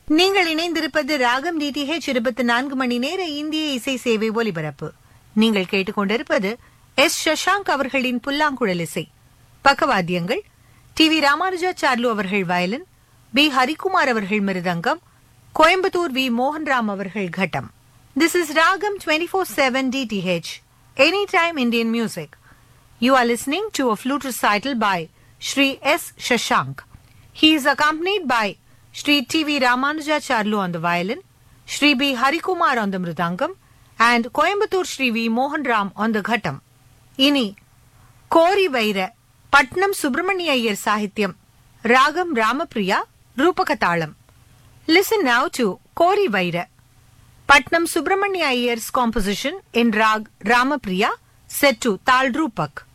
நீங்கள் இணைந்திருப்பது ராகம் டிடிஹெச் இருபத்தி நான்கு மணி நேர இந்திய இசை சேவை ஒலிபரப்பு நீங்கள் கேட்டுக்கொண்டிருப்பது எஸ் சஷாங்க் அவர்களின் புல்லாங்குழல் இசை பக்கவாத்தியங்கள் டி வி ராமானுஜாச்சார்லு அவர்கள் வயலின் பி ஹரிகுமார் அவர்கள் மிருதங்கம் கோயம்புத்தூர் வி மோகன்ராம் அவர்கள் கட்டம் this is Raagam twenty four seven DTH any time Indian music You are listening to a flute recital by Sri S. Shashank. He is accompanied by Sri T.V. Ramanujacharlu on the violin, Sri B. Harikumar on the mridangam, and Coimbatore Sri V. Mohan Ram on the ghatam. இனி கோரி வைர பட்னம் சுப்பிரமணிய ஐயர் சாகித்யம் ராகம் ராமபிரியா ரூபக தாளம் listen now to கோரி வைர Patnam Subramania Iyer's composition in raag Ramapriya set to Tal Rupak.